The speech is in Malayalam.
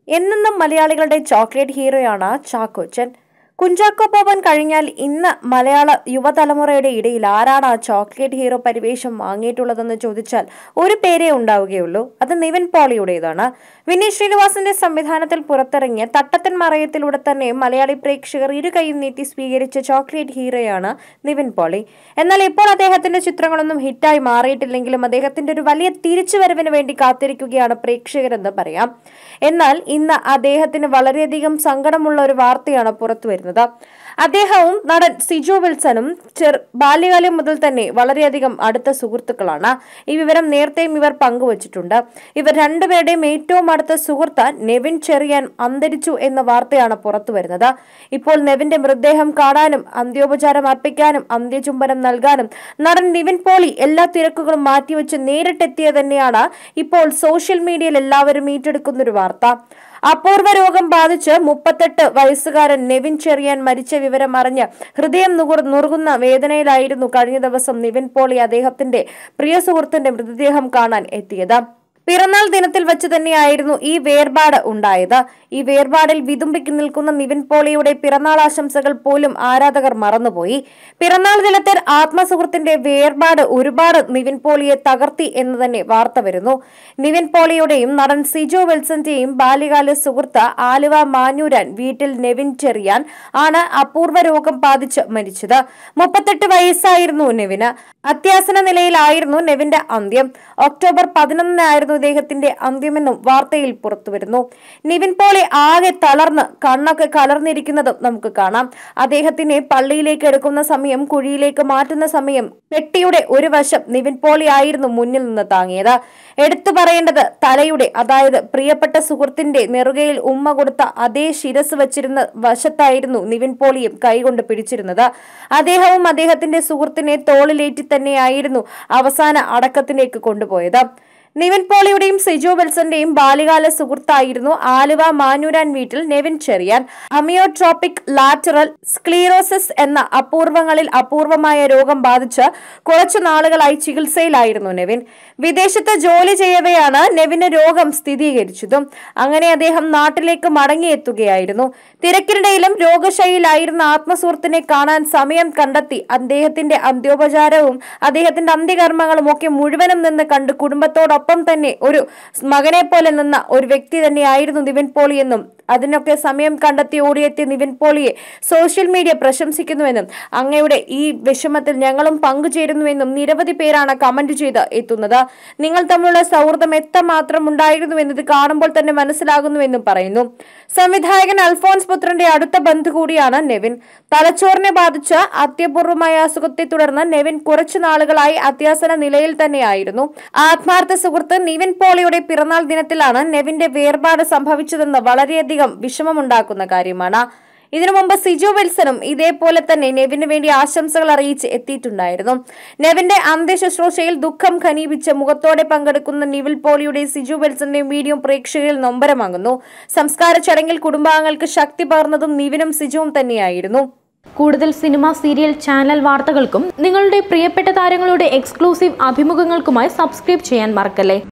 എന്നെന്നും മലയാളികളുടെ ചോക്ലേറ്റ് ഹീറോയാണ് ചാക്കോച്ചൻ കുഞ്ചാക്കോ ബോബൻ കഴിഞ്ഞാൽ ഇന്ന് മലയാള യുവതലമുറയുടെ ഇടയിൽ ആരാണ് ആ ചോക്ലേറ്റ് ഹീറോ പരിവേഷം വാങ്ങിയിട്ടുള്ളതെന്ന് ചോദിച്ചാൽ ഒരു പേരേ ഉണ്ടാവുകയുള്ളൂ അത് നിവിൻ പോളിയുടേതാണ് വിനീത് ശ്രീനിവാസന്റെ സംവിധാനത്തിൽ പുറത്തിറങ്ങിയ തട്ടത്തൻ മറയത്തിലൂടെ തന്നെ മലയാളി പ്രേക്ഷകർ ഇരു കൈയും നീട്ടി സ്വീകരിച്ച ചോക്ലേറ്റ് ഹീറോയാണ് നിവിൻ പോളി എന്നാൽ ഇപ്പോൾ അദ്ദേഹത്തിന്റെ ചിത്രങ്ങളൊന്നും ഹിറ്റായി മാറിയിട്ടില്ലെങ്കിലും അദ്ദേഹത്തിന്റെ ഒരു വലിയ തിരിച്ചുവരവിന് വേണ്ടി കാത്തിരിക്കുകയാണ് പ്രേക്ഷകരെന്ന് പറയാം എന്നാൽ ഇന്ന് അദ്ദേഹത്തിന് വളരെയധികം സങ്കടമുള്ള ഒരു വാർത്തയാണ് പുറത്തു വരുന്നത് അദ്ദേഹവും നടൻ സിജോ വിൽസണും ചെറു ബാല്യകാലം മുതൽ തന്നെ വളരെയധികം അടുത്ത സുഹൃത്തുക്കളാണ് ഈ വിവരം നേരത്തെയും ഇവർ പങ്കുവച്ചിട്ടുണ്ട് ഇവർ രണ്ടുപേരുടെയും ഏറ്റവും അടുത്ത സുഹൃത്ത് നെവിൻ ചെറിയാൻ അന്തരിച്ചു എന്ന വാർത്തയാണ് പുറത്തു വരുന്നത് ഇപ്പോൾ നെവിന്റെ മൃതദേഹം കാണാനും അന്ത്യോപചാരം അർപ്പിക്കാനും അന്ത്യചുംബനം നൽകാനും നടൻ നിവിൻ പോളി എല്ലാ തിരക്കുകളും മാറ്റിവെച്ച് നേരിട്ടെത്തിയ തന്നെയാണ് ഇപ്പോൾ സോഷ്യൽ മീഡിയയിൽ എല്ലാവരും ഏറ്റെടുക്കുന്ന ഒരു വാർത്ത അപൂർവ രോഗം ബാധിച്ച് മുപ്പത്തെട്ട് വയസ്സുകാരൻ നെവിൻ ചെറിയാൻ മരിച്ച വിവരം അറിഞ്ഞ് ഹൃദയം നുകുർ നുറുകുന്ന വേദനയിലായിരുന്നു കഴിഞ്ഞ ദിവസം നിവിൻ പോളി അദ്ദേഹത്തിന്റെ പ്രിയ സുഹൃത്തിന്റെ മൃതദേഹം കാണാൻ എത്തിയത് പിറന്നാൾ ദിനത്തിൽ വെച്ച് തന്നെയായിരുന്നു ഈ വേർപാട് ഉണ്ടായത് ഈ വേർപാടിൽ വിതുമ്പിക്ക് നിൽക്കുന്ന നിവിൻ പോളിയുടെ പിറന്നാൾ ആശംസകൾ പോലും ആരാധകർ മറന്നുപോയി പിറന്നാൾ ദിനത്തിൽ ആത്മസുഹൃത്തിന്റെ വേർപാട് ഒരുപാട് നിവിൻ പോളിയെ തകർത്തി എന്ന് തന്നെ വാർത്ത വരുന്നു നിവിൻ പോളിയുടെയും നടൻ സിജോ വിൽസന്റെയും ബാല്യകാല സുഹൃത്ത് ആലുവ മാഞ്ഞൂരാൻ വീട്ടിൽ നെവിൻ ചെറിയാൻ ആണ് അപൂർവ രോഗം ബാധിച്ച് മരിച്ചത് മുപ്പത്തെട്ട് വയസ്സായിരുന്നു നെവിന് അത്യാസന നിലയിലായിരുന്നു നെവിന്റെ അന്ത്യം ഒക്ടോബർ പതിനൊന്നിനായിരുന്നു ഇദ്ദേഹത്തിന്റെ അന്ത്യമെന്നും വാർത്തയിൽ പുറത്തുവരുന്നു നിവിൻ പോളി ആകെ തളർന്ന് കണ്ണൊക്കെ കലർന്നിരിക്കുന്നതും നമുക്ക് കാണാം അദ്ദേഹത്തിനെ പള്ളിയിലേക്ക് എടുക്കുന്ന സമയം കുഴിയിലേക്ക് മാറ്റുന്ന സമയം പെട്ടിയുടെ ഒരു വശം നിവിൻ പോളി ആയിരുന്നു മുന്നിൽ നിന്ന് താങ്ങിയത് എടുത്തു പറയേണ്ടത് തലയുടെ അതായത് പ്രിയപ്പെട്ട സുഹൃത്തിന്റെ നെറുകയിൽ ഉമ്മ കൊടുത്ത അതേ ശിരസ് വച്ചിരുന്ന വശത്തായിരുന്നു നിവിൻ പോളിയും കൈകൊണ്ട് പിടിച്ചിരുന്നത് അദ്ദേഹവും അദ്ദേഹത്തിന്റെ സുഹൃത്തിനെ തോളിലേറ്റി തന്നെയായിരുന്നു അവസാന അടക്കത്തിലേക്ക് കൊണ്ടുപോയത് നിവിൻ പോളിയുടെയും സിജോ വിൽസന്റെയും ബാല്യകാല സുഹൃത്തായിരുന്നു ആലുവ മാനൂരാൻ വീട്ടിൽ Nevin Cherian amyotrophic lateral sclerosis എന്ന അപൂർവങ്ങളിൽ അപൂർവമായ രോഗം ബാധിച്ച് കുറച്ചു നാളുകളായി ചികിത്സയിലായിരുന്നു നെവിൻ വിദേശത്ത് ജോലി ചെയ്യവെയാണ് നെവിന് രോഗം സ്ഥിരീകരിച്ചതും അങ്ങനെ അദ്ദേഹം നാട്ടിലേക്ക് മടങ്ങിയെത്തുകയായിരുന്നു തിരക്കിനിടയിലും രോഗശൈലിയിലായിരുന്ന ആത്മസുഹൃത്തിനെ കാണാൻ സമയം കണ്ടെത്തി അദ്ദേഹത്തിന്റെ അന്ത്യോപചാരവും അദ്ദേഹത്തിന്റെ അന്ത്യകർമ്മങ്ങളും ഒക്കെ മുഴുവനും നിന്ന് കണ്ട് കുടുംബത്തോടൊപ്പം തന്നെ ഒരു മകനെ പോലെ നിന്ന ഒരു വ്യക്തി തന്നെയായിരുന്നു നിവിൻ പോളി എന്നും അതിനൊക്കെ സമയം കണ്ടെത്തി ഓടിയെത്തിയ നിവിൻ പോളിയെ സോഷ്യൽ മീഡിയ പ്രശംസിക്കുന്നുവെന്നും അങ്ങയുടെ ഈ വിഷമത്തിൽ ഞങ്ങളും പങ്കുചേരുന്നുവെന്നും നിരവധി പേരാണ് കമന്റ് ചെയ്ത് എത്തുന്നത് നിങ്ങൾ തമ്മിലുള്ള സൗഹൃദം എത്രമാത്രം ഉണ്ടായിരുന്നു എന്നത് കാണുമ്പോൾ തന്നെ മനസ്സിലാകുന്നുവെന്നും പറയുന്നു സംവിധായകൻ അൽഫോൻസ് പുത്രന്റെ അടുത്ത ബന്ധു കൂടിയാണ് നെവിൻ തലച്ചോറിനെ ബാധിച്ച അത്യപൂർവമായ അസുഖത്തെ തുടർന്ന് നെവിൻ കുറച്ചു നാളുകളായി അത്യാസന നിലയിൽ തന്നെയായിരുന്നു ആത്മാർത്ഥ സുഹൃത്ത് നിവിൻ പോളിയുടെ പിറന്നാൾ ദിനത്തിലാണ് നെവിന്റെ വേർപാട് സംഭവിച്ചതെന്ന് വളരെയധികം വിഷമമുണ്ടാക്കുന്ന കാര്യമാണ് ഇതിനു മുമ്പ് സിജു വിൽസണും ഇതേപോലെ തന്നെ നെവിന് വേണ്ടി ആശംസകൾ അറിയിച്ച് എത്തിയിട്ടുണ്ടായിരുന്നു നെവിന്റെ അന്ത്യശുശ്രൂഷയിൽ ദുഃഖം ഖനീപിച്ച് മുഖത്തോടെ പങ്കെടുക്കുന്ന നിവിൽ പോളിയുടെ സിജു വിൽസന്റെയും വീഡിയോ പ്രേക്ഷകരിൽ നൊമ്പരമാകുന്നു സംസ്കാര ചടങ്ങിൽ കുടുംബാംഗങ്ങൾക്ക് ശക്തി പകർന്നതും നിവിനും സിജുവും തന്നെയായിരുന്നു കൂടുതൽ സിനിമ സീരിയൽ ചാനൽ വാർത്തകൾക്കും നിങ്ങളുടെ പ്രിയപ്പെട്ട താരങ്ങളുടെ എക്സ്ക്ലൂസീവ് അഭിമുഖങ്ങൾക്കുമായി സബ്സ്ക്രൈബ് ചെയ്യാൻ മറക്കല്ലേ